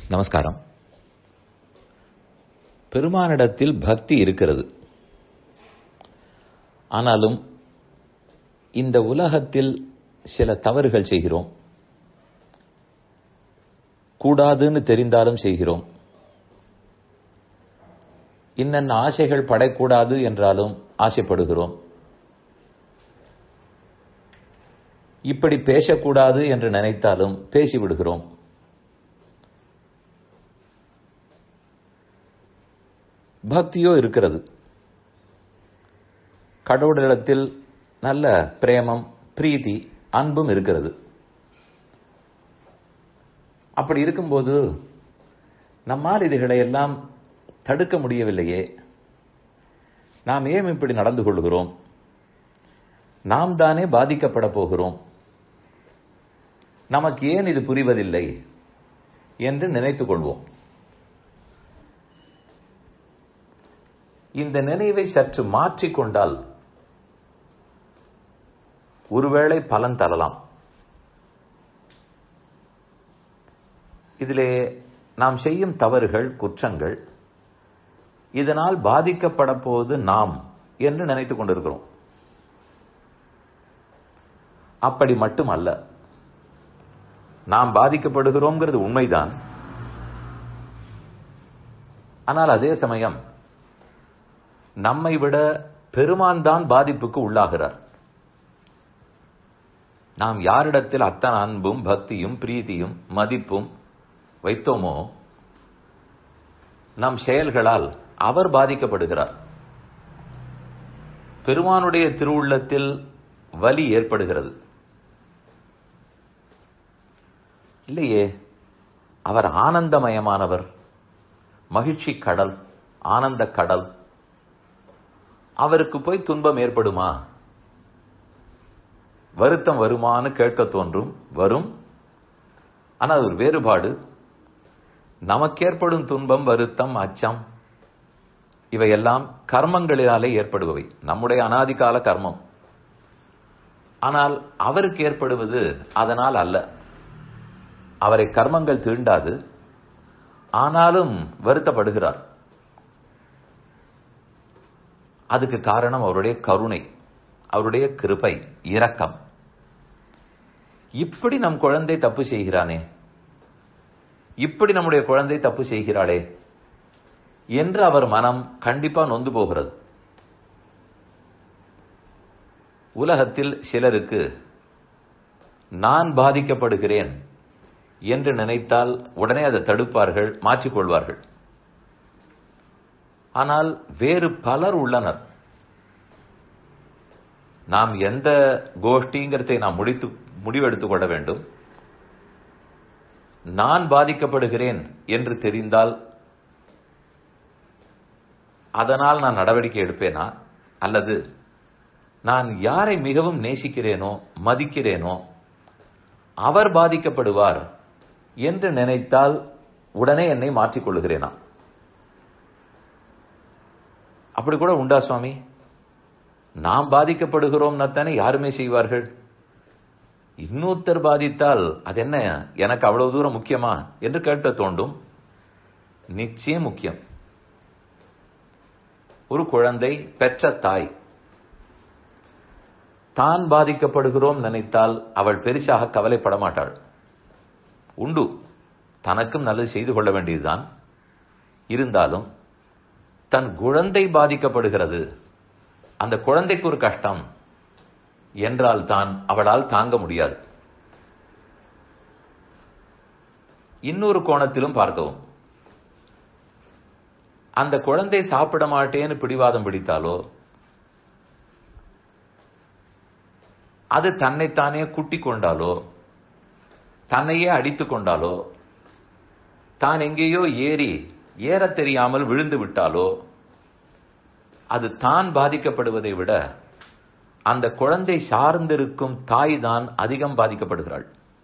நமஸ்காரம் பெருமானிடத்தில் பக்தி இருக்கிறது ஆனாலும் இந்த உலகத்தில் சில தவறுகள் செய்கிறோம் கூடாதுன்னு தெரிந்தாலும் செய்கிறோம் இன்னென்ன ஆசைகள் படக்கூடாது என்றாலும் ஆசைப்படுகிறோம் இப்படி பேசக்கூடாது என்று நினைத்தாலும் பேசிவிடுகிறோம் பக்தியோ இருக்கிறது கடவுளிடத்தில் நல்ல பிரேமம் பிரீத்தி அன்பும் இருக்கிறது அப்படி இருக்கும்போது நம்மால் இதுகளை எல்லாம் தடுக்க முடியவில்லையே நாம் ஏன் இப்படி நடந்து கொள்கிறோம் நாம் தானே பாதிக்கப்பட போகிறோம் நமக்கு ஏன் இது புரிவதில்லை என்று நினைத்துக் கொள்வோம் இந்த நினைவை சற்று மாற்றிக்கொண்டால் ஒருவேளை பலன் தரலாம் இதிலே நாம் செய்யும் தவறுகள் குற்றங்கள் இதனால் பாதிக்கப்பட போவது நாம் என்று நினைத்துக் கொண்டிருக்கிறோம் அப்படி மட்டுமல்ல நாம் பாதிக்கப்படுகிறோம்ங்கிறது உண்மைதான் ஆனால் அதே சமயம் நம்மை விட பெருமான் தான் பாதிப்புக்கு உள்ளாகிறார் நாம் யாரிடத்தில் அத்தனை அன்பும் பக்தியும் பிரீதியும் மதிப்பும் வைத்தோமோ நம் செயல்களால் அவர் பாதிக்கப்படுகிறார் பெருமானுடைய திருவுள்ளத்தில் வலி ஏற்படுகிறது இல்லையே அவர் ஆனந்தமயமானவர் மகிழ்ச்சி கடல் ஆனந்த கடல் அவருக்கு போய் துன்பம் ஏற்படுமா வருத்தம் வருமானு கேட்க தோன்றும் வரும் ஆனால் ஒரு வேறுபாடு நமக்கேற்படும் துன்பம் வருத்தம் அச்சம் இவையெல்லாம் கர்மங்களினாலே ஏற்படுபவை நம்முடைய அனாதிகால கர்மம் ஆனால் அவருக்கு ஏற்படுவது அதனால் அல்ல அவரை கர்மங்கள் தீண்டாது ஆனாலும் வருத்தப்படுகிறார் அதுக்கு காரணம் அவருடைய கருணை அவருடைய கிருபை இரக்கம் இப்படி நம் குழந்தை தப்பு செய்கிறானே இப்படி நம்முடைய குழந்தை தப்பு செய்கிறாளே என்று அவர் மனம் கண்டிப்பா நொந்து போகிறது உலகத்தில் சிலருக்கு நான் பாதிக்கப்படுகிறேன் என்று நினைத்தால் உடனே அதை தடுப்பார்கள் மாற்றிக்கொள்வார்கள் ஆனால் வேறு பலர் உள்ளனர் நாம் எந்த கோஷ்டிங்கிறதை நாம் முடித்து முடிவெடுத்துக் கொள்ள வேண்டும் நான் பாதிக்கப்படுகிறேன் என்று தெரிந்தால் அதனால் நான் நடவடிக்கை எடுப்பேனா அல்லது நான் யாரை மிகவும் நேசிக்கிறேனோ மதிக்கிறேனோ அவர் பாதிக்கப்படுவார் என்று நினைத்தால் உடனே என்னை மாற்றிக்கொள்ளுகிறேனா அப்படி கூட உண்டா சுவாமி நாம் பாதிக்கப்படுகிறோம்னா தானே யாருமே செய்வார்கள் இன்னொருத்தர் பாதித்தால் அது என்ன எனக்கு அவ்வளவு தூரம் முக்கியமா என்று கேட்க தோண்டும் நிச்சயம் முக்கியம் ஒரு குழந்தை பெற்ற தாய் தான் பாதிக்கப்படுகிறோம் நினைத்தால் அவள் பெரிசாக கவலைப்பட மாட்டாள் உண்டு தனக்கும் நல்லது செய்து கொள்ள வேண்டியதுதான் இருந்தாலும் தன் குழந்தை பாதிக்கப்படுகிறது அந்த குழந்தைக்கு ஒரு கஷ்டம் என்றால் தான் அவளால் தாங்க முடியாது இன்னொரு கோணத்திலும் பார்க்கவும் அந்த குழந்தை சாப்பிட மாட்டேன்னு பிடிவாதம் பிடித்தாலோ அது தன்னைத்தானே குட்டி கொண்டாலோ தன்னையே அடித்து கொண்டாலோ தான் எங்கேயோ ஏறி ஏற தெரியாமல் விழுந்து விட்டாலோ அது தான் பாதிக்கப்படுவதை விட அந்த குழந்தை சார்ந்திருக்கும் தாய் தான் அதிகம் பாதிக்கப்படுகிறாள்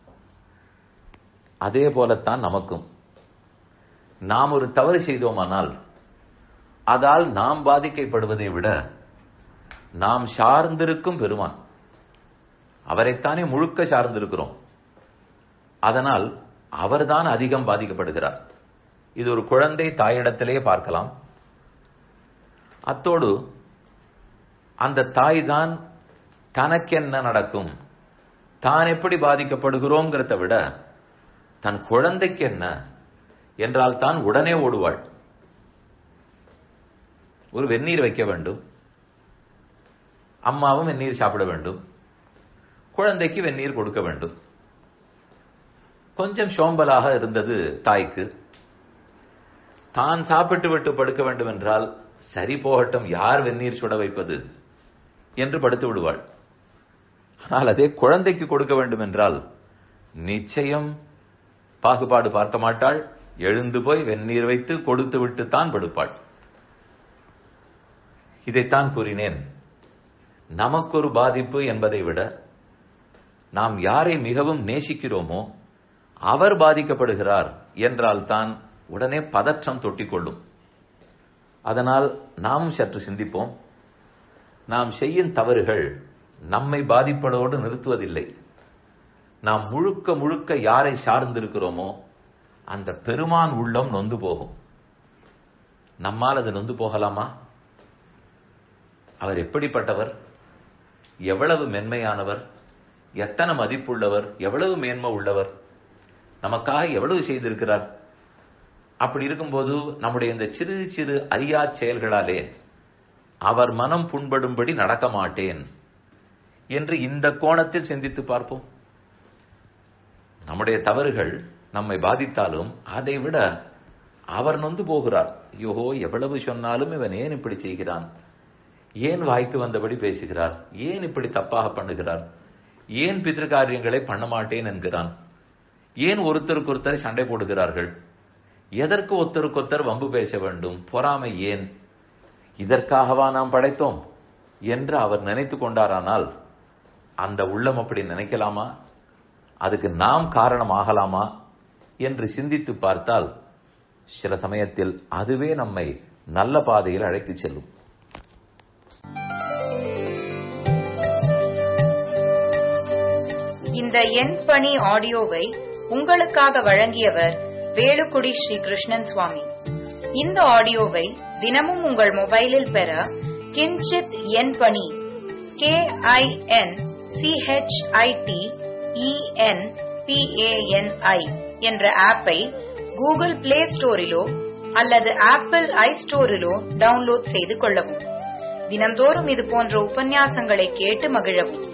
அதே போலத்தான் நமக்கும் நாம் ஒரு தவறு செய்தோமானால் அதால் நாம் பாதிக்கப்படுவதை விட நாம் சார்ந்திருக்கும் பெருமான் அவரைத்தானே முழுக்க சார்ந்திருக்கிறோம் அதனால் அவர்தான் அதிகம் பாதிக்கப்படுகிறார் இது ஒரு குழந்தை தாயிடத்திலேயே பார்க்கலாம் அத்தோடு அந்த தாய் தான் தனக்கென்ன நடக்கும் தான் எப்படி பாதிக்கப்படுகிறோங்கிறத விட தன் குழந்தைக்கு என்ன என்றால் தான் உடனே ஓடுவாள் ஒரு வெந்நீர் வைக்க வேண்டும் அம்மாவும் வெந்நீர் சாப்பிட வேண்டும் குழந்தைக்கு வெந்நீர் கொடுக்க வேண்டும் கொஞ்சம் சோம்பலாக இருந்தது தாய்க்கு தான் சாப்பிட்டு விட்டு படுக்க வேண்டும் என்றால் சரி போகட்டும் யார் வெந்நீர் சுட வைப்பது என்று படுத்து விடுவாள் ஆனால் அதே குழந்தைக்கு கொடுக்க வேண்டும் என்றால் நிச்சயம் பாகுபாடு பார்க்க மாட்டாள் எழுந்து போய் வெந்நீர் வைத்து கொடுத்து விட்டு தான் படுப்பாள் இதைத்தான் கூறினேன் நமக்கொரு பாதிப்பு என்பதை விட நாம் யாரை மிகவும் நேசிக்கிறோமோ அவர் பாதிக்கப்படுகிறார் என்றால் தான் உடனே பதற்றம் தொட்டிக்கொள்ளும் அதனால் நாமும் சற்று சிந்திப்போம் நாம் செய்யும் தவறுகள் நம்மை பாதிப்பதோடு நிறுத்துவதில்லை நாம் முழுக்க முழுக்க யாரை சார்ந்திருக்கிறோமோ அந்த பெருமான் உள்ளம் நொந்து போகும் நம்மால் அது நொந்து போகலாமா அவர் எப்படிப்பட்டவர் எவ்வளவு மென்மையானவர் எத்தனை மதிப்புள்ளவர் எவ்வளவு மேன்மை உள்ளவர் நமக்காக எவ்வளவு செய்திருக்கிறார் அப்படி இருக்கும்போது நம்முடைய இந்த சிறு சிறு அறியா செயல்களாலே அவர் மனம் புண்படும்படி நடக்க மாட்டேன் என்று இந்த கோணத்தில் சிந்தித்து பார்ப்போம் நம்முடைய தவறுகள் நம்மை பாதித்தாலும் அதை விட அவர் நொந்து போகிறார் ஐயோ எவ்வளவு சொன்னாலும் இவன் ஏன் இப்படி செய்கிறான் ஏன் வாய்க்கு வந்தபடி பேசுகிறார் ஏன் இப்படி தப்பாக பண்ணுகிறார் ஏன் பித்திருக்காரியங்களை பண்ண மாட்டேன் என்கிறான் ஏன் ஒருத்தருக்கு ஒருத்தர் சண்டை போடுகிறார்கள் எதற்கு ஒருத்தருக்கொத்தர் வம்பு பேச வேண்டும் பொறாமை ஏன் இதற்காகவா நாம் படைத்தோம் என்று அவர் நினைத்து கொண்டாரானால் அந்த உள்ளம் அப்படி நினைக்கலாமா அதுக்கு நாம் காரணம் ஆகலாமா என்று சிந்தித்து பார்த்தால் சில சமயத்தில் அதுவே நம்மை நல்ல பாதையில் அழைத்து செல்லும் இந்த எண் பணி ஆடியோவை உங்களுக்காக வழங்கியவர் வேலுக்குடி ஸ்ரீ கிருஷ்ணன் சுவாமி இந்த ஆடியோவை தினமும் உங்கள் மொபைலில் பெற கிஞ்சித் எண் பணி கே ஐ என் சிஹெச்ஐடி இஎன் பிஏஎன்ஐ என்ற ஆப்பை கூகுள் பிளே ஸ்டோரிலோ அல்லது ஆப்பிள் ஐ ஸ்டோரிலோ டவுன்லோட் செய்து கொள்ளவும் தினந்தோறும் இது போன்ற உபன்யாசங்களை கேட்டு மகிழவும்